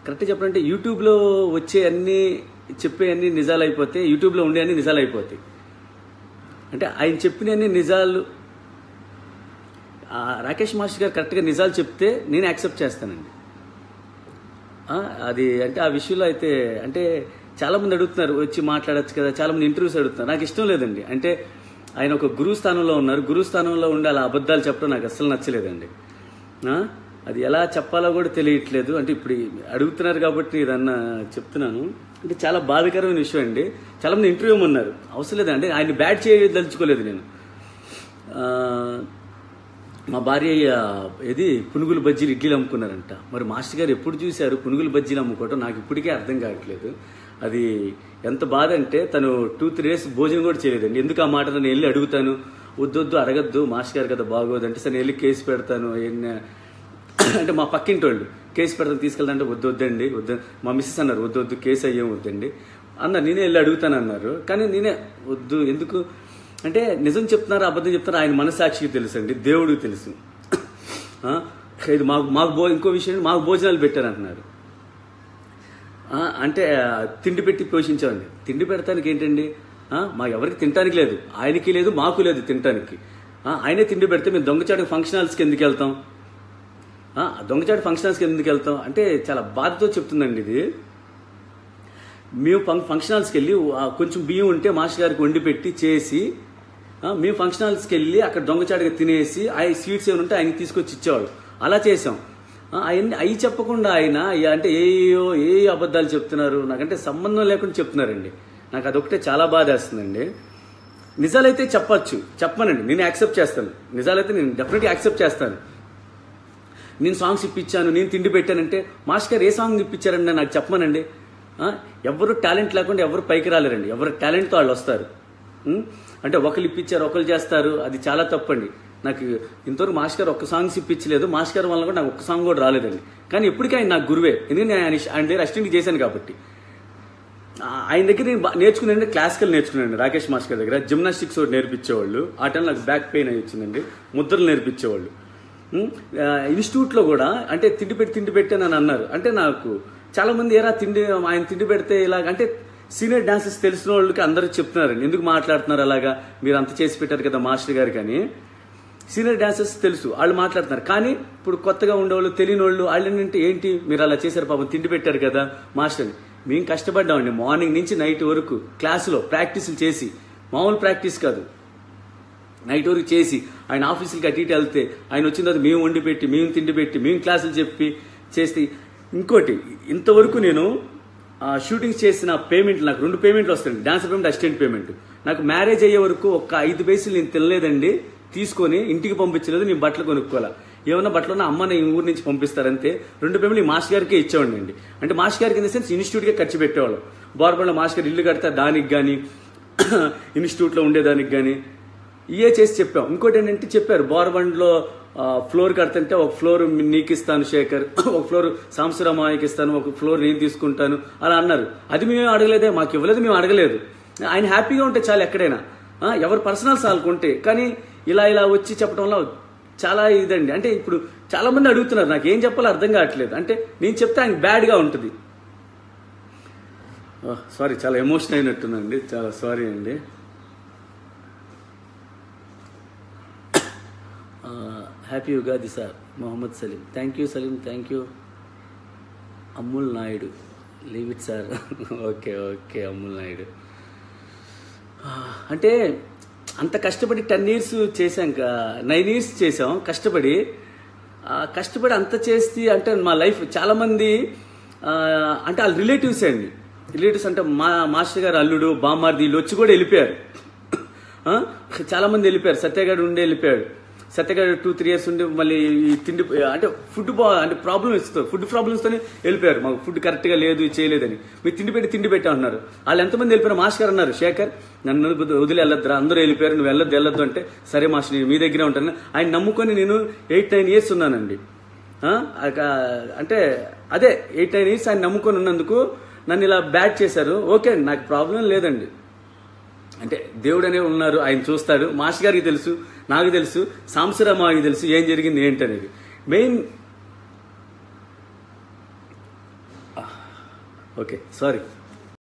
Correct చెప్పాలంటే యూట్యూబ్లో వచ్చే అన్ని చెప్పే అన్ని నిజాలు అయిపోతే యూట్యూబ్లో ఉండే అన్ని నిజాలు అయిపోతాయి అంటే ఆయన చెప్పిన అన్ని నిజాలు ఆ, రాకేష్ మాస్టర్ గారు కరెక్ట్గా నిజాలు చెప్తే నేను యాక్సెప్ట్ చేస్తానండి ఆ, అది అంటే ఆ విషయంలో అయితే అంటే చాలా మంది అడుగుతున్నారు వచ్చి మాట్లాడొచ్చు కదా చాలా మంది ఇంటర్వ్యూస్ అడుగుతున్నారు నాకు ఇష్టం లేదండి అంటే ఆయన ఒక గురువు స్థానంలో ఉన్నారు గురువు స్థానంలో ఉండి అలా అబద్ధాలు చెప్పడం నాకు అస్సలు నచ్చలేదండి ఆ, అది ఎలా చెప్పాలో కూడా తెలియట్లేదు అంటే ఇప్పుడు అడుగుతున్నారు కాబట్టి ఇదన్నా చెప్తున్నాను అంటే చాలా బాధాకరమైన విషయం అండి చాలా మంది ఇంటర్వ్యూ ఉన్నారు అవసరం లేదండి ఆయన బ్యాట్ చేయదలుచుకోలేదు నేను ఆ, మా భార్య ఇది పునుగులు బజ్జీలు ఇడ్లీలు అమ్ముకున్నారంట మరి మాస్టర్ గారు ఎప్పుడు చూశారు పునుగులు బజ్జీలు అమ్ముకోవటం నాకు ఇప్పటికే అర్థం కావట్లేదు అది ఎంత బాధ అంటే తను టూ త్రీ డేస్ భోజనం కూడా చేయలేదండి ఎందుకు ఆ మాట నేను వెళ్ళి అడుగుతాను వద్దొద్దు అడగద్దు మాస్టర్ గారు కదా బాగోదు అంటే సరే నేను వెళ్ళి కేసు పెడతాను ఎన్న- అంటే మా పక్కింటి వాళ్ళు కేసు పెడతాను తీసుకెళ్తాంటే వద్దు వద్దండి వద్దు మా మిస్సెస్ అన్నారు వద్దు వద్దు కేసు అయ్యేం వద్దండి అన్నారు నేనే వెళ్ళి అడుగుతాను అన్నారు కానీ నేనే వద్దు ఎందుకు అంటే నిజం చెప్తున్నారు అబద్ధం చెప్తున్నారు ఆయన మనసాక్షికి తెలుసు అండి దేవుడికి తెలుసు ఆ, ఇది మాకు మాకు భో ఇంకో విషయం మాకు భోజనాలు పెట్టారంటున్నారు ఆ, అంటే ఆ, తిండి పెట్టి పోషించామండి తిండి పెడతానికి ఏంటండి ఆ, మా ఎవరికి తినటానికి లేదు ఆయనకి లేదు మాకు లేదు తినటానికి ఆ, ఆయనే తిండి పెడితే మేము దొంగచాటు ఫంక్షన్ హాల్స్కి ఎందుకు వెళ్తాం ఆ, దొంగచాటు ఫంక్షన్ హాల్స్కి ఎందుకు వెళ్తాం అంటే చాలా బాధతో చెప్తుందండి ఇది మేము ఫంక్ ఫంక్షన్ హాల్స్కి వెళ్ళి ఆ, కొంచెం బియ్యం ఉంటే మాస్టర్ గారికి వండి పెట్టి చేసి ఆ, మేము ఫంక్షన్ హాల్స్కి వెళ్ళి అక్కడ దొంగచాటుగా తినేసి ఆ స్వీట్స్ ఏమైనా ఉంటే ఆయనకి తీసుకొచ్చి ఇచ్చేవాళ్ళు అలా చేసాం ఆ, అవన్నీ అవి చెప్పకుండా ఆయన ఇక అంటే ఏయో ఏ అబద్ధాలు చెప్తున్నారు నాకంటే సంబంధం లేకుండా చెప్తున్నారండి నాకు అదొకటే చాలా బాధ వేస్తుందండి నిజాలైతే చెప్పచ్చు చెప్పనండి నేను యాక్సెప్ట్ చేస్తాను నిజాలైతే నేను డెఫినెట్గా యాక్సెప్ట్ చేస్తాను నేను సాంగ్స్ ఇప్పించాను నేను తిండి పెట్టానంటే మాస్టర్ గారు ఏ సాంగ్ ఇప్పించారండి నాకు చెప్పమనండి ఆ, ఎవరు టాలెంట్ లేకుండా ఎవరు పైకి రాలేరండి ఎవరు టాలెంట్తో వాళ్ళు వస్తారు ఉం? అంటే ఒకరు ఇప్పించారు ఒకరు చేస్తారు అది చాలా తప్పండి నాకు ఇంతవరకు మాస్టర్ గారు ఒక్క సాంగ్స్ ఇప్పించలేదు మాస్టర్ గారు వల్ల కూడా నాకు ఒక్క సాంగ్ కూడా రాలేదండి కానీ ఎప్పటికీ ఆయన నాకు గురువే ఎందుకంటే నేను ఆయన ఆయన దగ్గర అసిస్టెంట్ చేశాను కాబట్టి ఆ, ఆయన దగ్గర నేను బా- నేర్చుకున్నానండి క్లాసికల్ నేర్చుకున్నాను రాకేష్ మాస్టర్ గారి దగ్గర జిమ్నాస్టిక్స్ ఒకటి నేర్పించేవాళ్ళు ఆ టైంలో నాకు బ్యాక్ పెయిన్ అయి వచ్చిందండి ముద్రలు నేర్పించేవాళ్ళు ఉం? ఆ, ఇన్స్టిట్యూట్లో కూడా అంటే తిండి పెట్టి తిండి పెట్టి అని అన్నారు అంటే నాకు చాలా మంది ఏరా తిండి ఆయన తిండి పెడితే ఇలాగ అంటే సీనియర్ డాన్సర్స్ తెలిసిన వాళ్ళకి అందరూ చెప్తున్నారండి ఎందుకు మాట్లాడుతున్నారు అలాగా మీరు అంత చేసి పెట్టారు కదా మాస్టర్ గారు కానీ సీనియర్ డాన్సర్స్ తెలుసు వాళ్ళు మాట్లాడుతున్నారు కానీ ఇప్పుడు కొత్తగా ఉండేవాళ్ళు తెలియని వాళ్ళు వాళ్ళు ఏంటంటే ఏంటి మీరు అలా చేశారు పాపం తిండి పెట్టారు కదా మాస్టర్ మేము కష్టపడ్డామండి మార్నింగ్ నుంచి నైట్ వరకు క్లాసులో ప్రాక్టీసులు చేసి మామూలు ప్రాక్టీస్ కాదు నైట్ వరకు చేసి ఆయన ఆఫీసులకి అటు ఇటు వెళ్తే ఆయన వచ్చిన తర్వాత మేము వండి పెట్టి మేము తిండి పెట్టి మేము క్లాసులు చెప్పి చేస్తే ఇంకోటి ఇంతవరకు నేను ఆ, షూటింగ్స్ చేసిన పేమెంట్ నాకు రెండు పేమెంట్లు వస్తాయండి డాన్సర్ పేమెంట్ అసిస్టెంట్ పేమెంట్ నాకు మ్యారేజ్ అయ్యే వరకు ఒక ఐదు పైసలు నేను తినలేదండి తీసుకొని ఇంటికి పంపించలేదు నేను బట్టలు కొనుక్కోవాలా ఏమన్నా బట్టలు ఉన్న అమ్మ నేను ఊరి నుంచి పంపిస్తారంతే రెండు పేమెంట్లు ఈ మాస్టర్ గారికి ఇచ్చేవాడిని అండి అంటే మాస్టర్ గారికి ఇన్ ద సెన్స్ ఇన్స్టిట్యూట్కే ఖర్చు పెట్టేవాళ్ళం బోర్బండ్లో మాస్టర్ గారు ఇల్లు కడితే దానికి కానీ ఇన్స్టిట్యూట్లో ఉండేదానికి కానీ ఇయే చేసి చెప్పాం ఇంకోటి ఏంటంటే చెప్పారు బోర్బండ్లో ఫ్లోర్ కడుతుంటే ఒక ఫ్లోర్ నీకు ఇస్తాను శేఖర్ ఒక ఫ్లోర్ సాంసరామాయకి ఇస్తాను ఒక ఫ్లోర్ నేను తీసుకుంటాను అలా అన్నారు అది మేము అడగలేదే మాకు ఇవ్వలేదు మేము అడగలేదు ఆయన హ్యాపీగా ఉంటే చాలు ఎక్కడైనా ఆ, ఎవరు పర్సనల్స్ వాళ్ళకుంటే కానీ ఇలా ఇలా వచ్చి చెప్పడం వల్ల చాలా ఇదండి అంటే ఇప్పుడు చాలా మంది అడుగుతున్నారు నాకు ఏం చెప్పాలో అర్థం కావట్లేదు అంటే నేను చెప్తే ఆయన బ్యాడ్గా ఉంటుంది సారీ చాలా ఎమోషన్ అయినట్టుందండి చాలా సారీ అండి happy Ugadi sir Mohammed Salim thank you Salim thank you Ammul Naidu leave it sir okay okay Ammul Naidu ఆ, అంటే అంత కష్టపడి టెన్ ఇయర్స్ చేశాక నైన్ ఇయర్స్ చేసాం కష్టపడి ఆ, కష్టపడి అంత చేసి అంటే మా లైఫ్ చాలామంది ఆ, అంటే వాళ్ళ రిలేటివ్స్ అండి రిలేటివ్స్ అంటే మా మాస్టర్ గారు అల్లుడు బామ్మార్ది వీళ్ళు వచ్చి కూడా వెళ్ళిపోయారు ఆ? చాలా మంది వెళ్ళిపోయారు సత్యగాడు ఉండి వెళ్ళిపోయాడు సత్యగాడు టూ త్రీ ఇయర్స్ ఉండి మళ్ళీ ఈ తిండి అంటే ఫుడ్ బా అంటే ప్రాబ్లమ్ ఇస్తారు ఫుడ్ ప్రాబ్లమ్స్తోనే వెళ్ళిపోయారు మాకు ఫుడ్ కరెక్ట్గా లేదు ఇది చేయలేదని మీరు తిండి పెట్టి తిండి పెట్టా అన్నారు వాళ్ళు ఎంతమంది వెళ్ళిపోయారు మాస్టర్ గారు అన్నారు శేఖర్ నన్ను వదిలి వెళ్ళొద్దురా అందరూ వెళ్ళిపోయారు నువ్వు వెళ్ళొద్దు వెళ్ళొద్దు అంటే సరే మాస్టర్ నేను మీ దగ్గరే ఉంటాను ఆయన నమ్ముకొని నేను ఎయిట్ నైన్ ఇయర్స్ ఉన్నానండి ఆ? అక- అంటే అదే ఎయిట్ నైన్ ఇయర్స్ ఆయన నమ్ముకొని ఉన్నందుకు నన్ను ఇలా బ్యాట్ చేశారు ఓకే అండి నాకు ప్రాబ్లం లేదండి అంటే దేవుడు అనే ఉన్నారు ఆయన చూస్తాడు మాస్టర్ గారికి తెలుసు నాకు తెలుసు సాంసరామాకి తెలుసు ఏం జరిగింది ఏంటనేది మెయిన్ ఆ, ఓకే సారీ